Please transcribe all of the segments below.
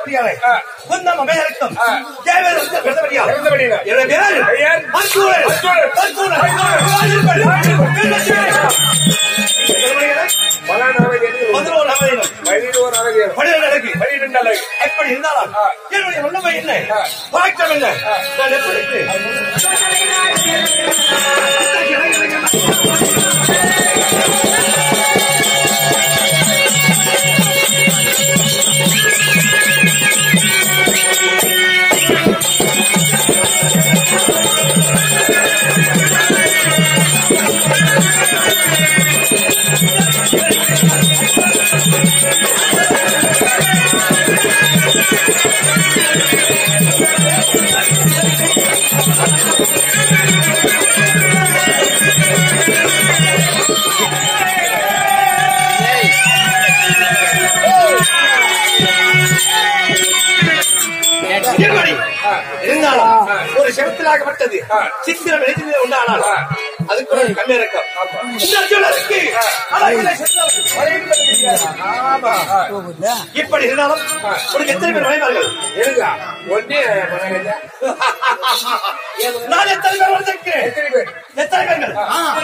குடியாரை குந்தம் அமையருக்கும் தேவர் வந்து பிரதமரியா பிறந்தபடியா. என்னுடைய பேர் பெயர்? மன்சூரன். மன்சூரன். மன்சூரன். பல நாளைக்கு பதினோரு அமையினம் பதினோரு அழகு பன்னிரண்டு அழகு பன்னிரெண்டு அழகு எப்படி இருந்தாலும் என்னுடைய உள்ளமை என்ன பழக்கம் என்ன நான் எப்படி இருக்கிறேன்? எப்படி இருந்தாலும் ஒரு செவத்திலாகப்பட்டது சித்திரம் எழுதிலே உண்டானால் அதுக்கு ஒரு கம்மி இருக்கும் இந்த அர்ஜுனருக்கு அழகிலே சென்றவர். ஆமா இப்படி இருந்தாலும் உனக்கு எத்தனை பேர் மனைவார்கள் இருக்கா ஒன்னே மகன் நான் எத்தனை பேர் வந்திருக்கிறேன் எத்தனை பேர் எத்தனை பெண்கள்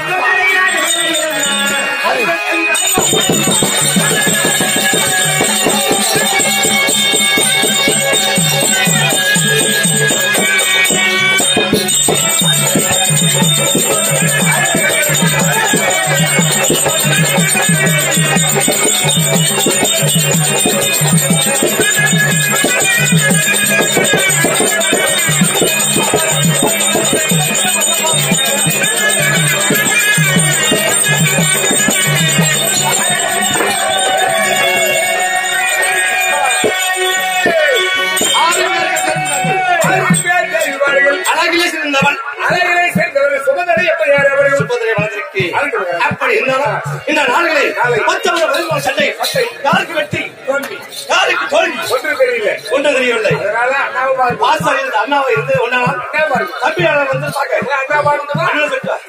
ஆறு பேர் தெரிவார்கள் அழகிலே சிறந்தவன் அழகிலே சேர்ந்தவர்கள் சுமதரை எப்படி யார் அவர்கள் சுபதிரை வளர்ந்திருக்கு அதுக்கு அப்படி இருந்தாலும் இந்த நாடுகளில் மற்றவர்கள் வருமான சண்டை யாருக்கு வெற்றி தோல்வி யாருக்கு தோல்வி ஒன்று தெரியல ஒன்றும் தெரியவில்லை அதனால அண்ணாவும் பாருங்க ஆசா இருந்த அண்ணாவை இருந்து ஒன்றால் அண்ணா பாருங்க தம்பியாளர் வந்து பார்க்க அண்ணா பாருங்க அண்ணன் பெற்றார்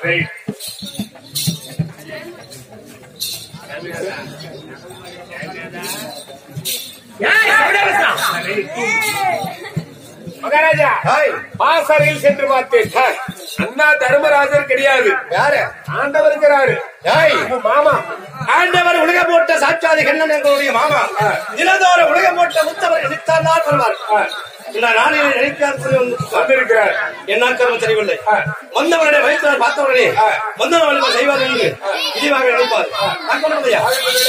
மகாராஜா ஹாய் பாசறையில் சென்று பார்த்தேன் அண்ணா தர்மராஜர் கிடையாது யாரு ஆண்டவர் இருக்கிறாரு ஹாய் உன் மாமா ஆண்டவர் உலகம் போட்ட சாட்சாதி கண்ணன் எங்களுடைய மாமா தினதோற உலகம் போட்ட முத்தவர் நினைத்தார் தான் வருவார் இந்த நாளில் நினைக்காத சொல்லி வந்து வந்திருக்கிறார் என்ன கர்மம் தெரியவில்லை வந்தவருடைய வயிற்றார் பார்த்தவர்களே வந்தவர்கள் செய்வார் என்று இழிவாக நினைப்பார் அக்கொள்ளையா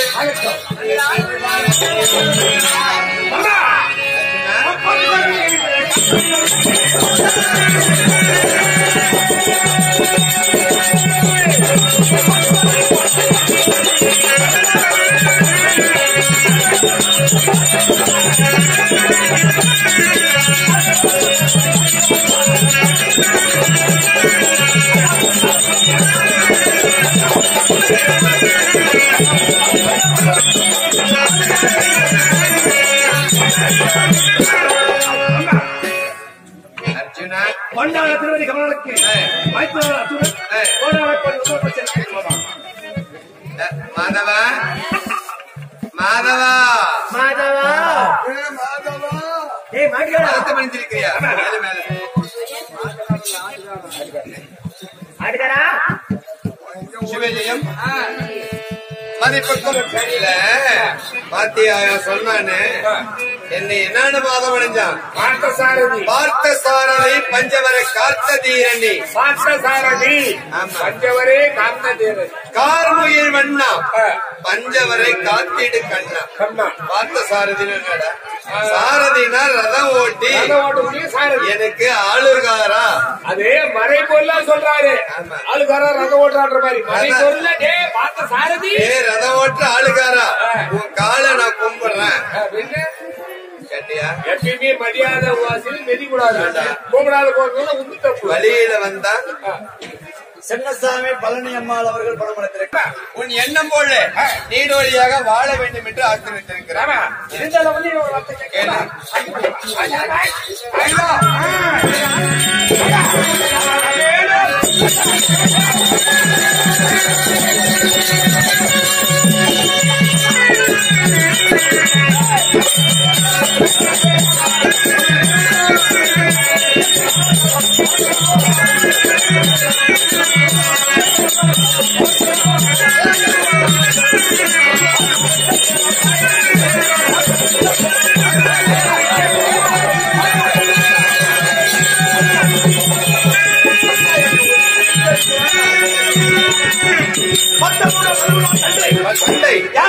அர்ஜுனா கொண்டாட திருவடி கமலனுக்கு மைத்திரர் அர்ஜுனன் கோடான கொண்டு உபசரித்து மாமா. அஹ், மாதவா மாதவா மரத்தை மணிந்திருக்கிறியா மேல மேல சிவஜெயம் மதிப்புக்கும் இல்ல பாத்தியா சொன்னானு என்னை என்னன்னு மாதம் அடைஞ்சான் பார்த்த சாரதி பார்த்த சாரதி பஞ்சவரை காத்த தீரணி பார்த்த சாரதி ஆமா. பஞ்சவரே காந்த தேவர் கார்முயிர் வண்ணா பஞ்சவரை காத்திடு கண்ணா கண்ணா பார்த்த சாரதின்னு என்னடா சாரதினா ரதம் ஓட்டி ரதம் ஓட்டக்கூடிய சாரதி எனக்கு ஆளுகாரா அதே மறை பொருளா சொல்றாரு ஆமா. ஆளுக்காரா ரதம் ஓட்டுறான்ற மாதிரி மறை அதான். பொருள டே பார்த்த சாரதி ஏ ரதம் ஓட்ட ஆளுகாரா உன் காலை நான் கும்பிடுறேன் ஆ, பின்ன கேட்டியா எப்பயுமே மரியாதை வாசல் மெதி கூடாது கூப்பிடாத போறது உந்து தப்பு வழியில வந்தா சின்னசாமி பழனி அம்மாள் அவர்கள் படம் எடுத்திருக்கிறார் உன் எண்ணம் போல நீடோழியாக வாழ வேண்டும் என்று ஆக்கிரமித்திருக்கிறார் இருந்தாலும் வந்து இவன் ஒரு வார்த்தை கேளு. கேட்கலாம்.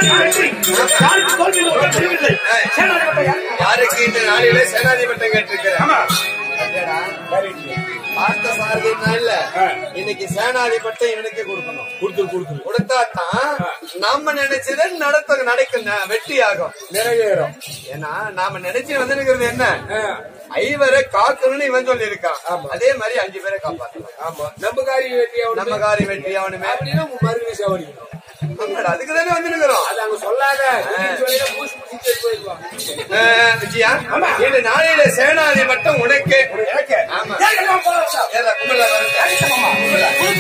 யாருக்கு வெற்றி யாருக்கு தோல்வி என்று ஒன்றும் தெரியவில்லை சேனாதிபதி யார்? யாருக்கு இந்த நாளிலே சேனாதிபட்டம் கேட்டிருக்கிறேன் ஆமா பார்த்த சாரதினால இன்னைக்கு சேனாதிபட்டம் இவனுக்கு கொடுக்கணும் கொடுத்துரு கொடுத்துரு கொடுத்தா தான் நாம நினைச்சதை நடத்த நடக்கும் ந- வெற்றி ஆகும் நிறைவேறும் ஏன்னா நாம நினைச்சு வந்திருக்கிறது என்ன ஆ, ஐவரை காக்கணும்னு இவன் சொல்லி இருக்கான் ஆமா. அதே மாதிரி அஞ்சு பேரை காப்பாத்தலாம் ஆமா நம்ம காரியம் வெற்றி நம்ம ஆகணும் காரி வெற்றி அவனுமே அப்படின்னா மறுபடியும் சவடிக்கணும் அதுக்கு தானே வந்திருக்கிறோம் அது அங்க சொல்லாத திடீர்னு சொல்லிட்டா பூசி பூசி போயிடுவான் அஹ், விஜயா இந்த நாளையில சேனாதிபட்டம் உனக்கு எனக்கு ஆமா ஏன் நான் போறேன் ஏதா கும்பல வருது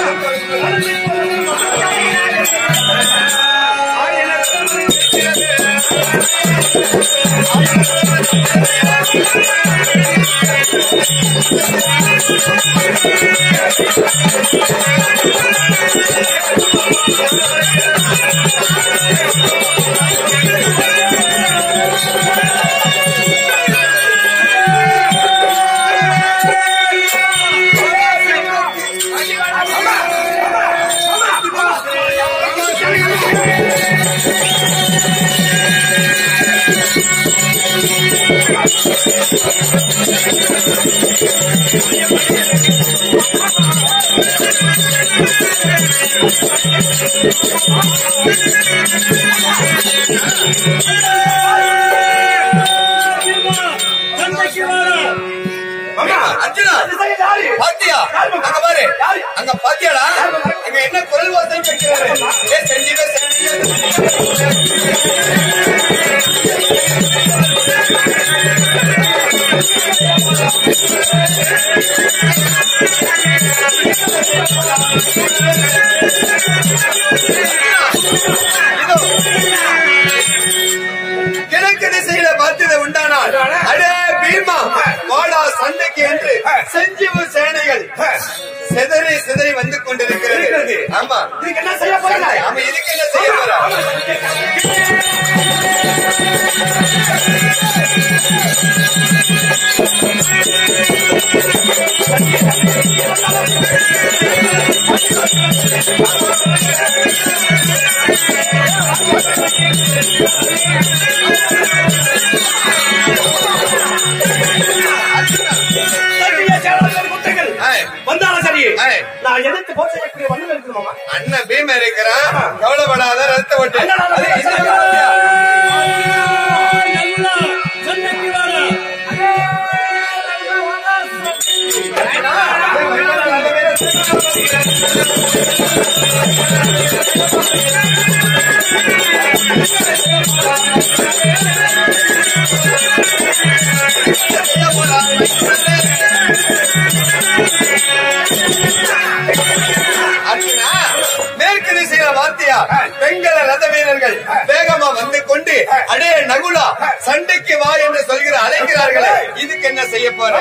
மாமா அர்ஜுனா அது சரி, யாரு? பாத்தியா அங்க பாரு அங்க பாத்தியாடா அங்க என்ன குரல் வாசல் கேட்கிறாரு ஏ செஞ்சிவே செஞ்சிவே கிழக்கு திசையில பார்த்தது உண்டானால் அடே பீமா வாடா சண்டைக்கு என்று செஞ்சிவு சேனைகள் சிதறி சிதறி வந்து கொண்டிருக்கிறது ஆமா இதுக்கு என்ன செய்ய போறீங்க ஆமா இதுக்கு என்ன செய்ய போறா சத்திய சேனாதிபதி குட்டைகள் ஏய், வந்தாலும் சரி ஏய். நான் எதிர்த்து போர் செய்யக்கூடிய வண்ணம் இருக்கு மாமா அண்ணன் பீம இருக்கிறான் கவலைப்படாத ரத்த ஓட்டு அண்ணா, நான் அது ரத்த இந்த ஓட்டு. காலத்தியா? அர்ஜுனா, மேற்கு திசையில வார்த்தையா பெண்கள ரத வீரர்கள் வேகமா வந்து கொண்டு அடே நகுலா சண்டைக்கு வா என்று சொல்கிற அழைக்கிறார்களே இதுக்கு என்ன செய்ய போற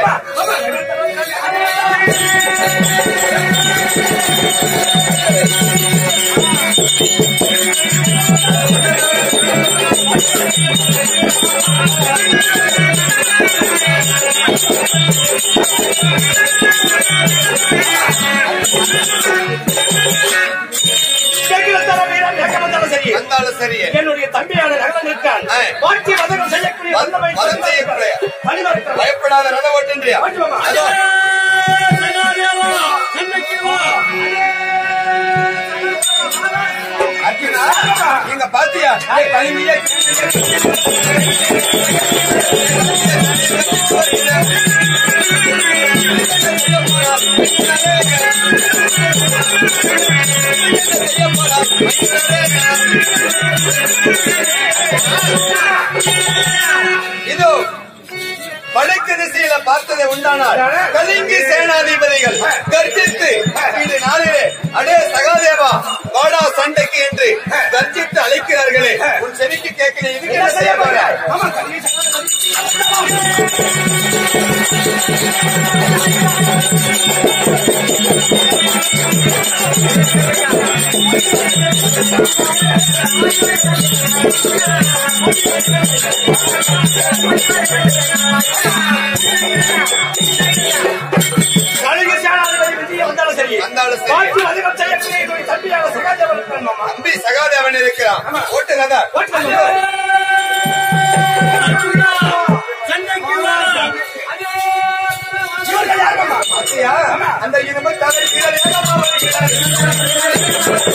கேட்கிறதான வீரன் எங்க வந்தாலும் சரி வந்தாலும் சரியே என்னுடைய தம்பியான நகரம் இருக்கான் ஏய். வாட்சி வதகம் செய்யக்கூடிய வத- வல்லமை வதம் செய்யக்கூடிய. பணிவார்கள். பயப்படாத ரத ஓட்டுன்றியா வாட்சி மாமா. அதோ, அர்ஜுனா நீங்க பாத்தியா ஏய், கழுவியே இதோ வடக்கு திசையில பார்த்ததை உண்டானால் கலிங்கி சேனாதிபதிகள் கர்ஜித்து இந்த நாளிலே அடே சகாதேவா வாடா சண்டைக்கு என்று கர்ஜித்து அழைக்கிறார்களே உன் செவிக்கு கேட்கிறேன் இதுக்கு என்ன செய்ய போற ஆமா, கலிங்க சேனாதிபதி. கலிங்க சேனாதிபதி விஜயம் வந்தாலும் சரி வந்தாலும் சரி. வாட்சி வதகம் செய்யக்கூடிய என்னுடைய தம்பியான சகாதேவன் இருக்கான் மாமா தம்பி சகாதேவன் இருக்கிறான் ஓட்டு அப்படியா அந்த இரும்பு தலை வீரர் ஏகமா வருகிறார்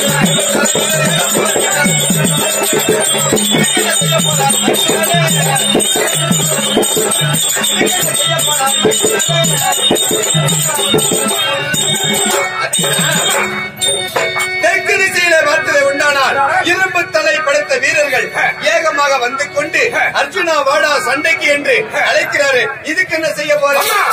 தெற்கு திசையிலே பார்த்ததை உண்டானால் இரும்பு தலை படைத்த வீரர்கள் ஏகமாக வந்து கொண்டு அர்ஜுனா வாடா சண்டைக்கு என்று அழைக்கிறாரு இதுக்கு என்ன செய்ய போறோம்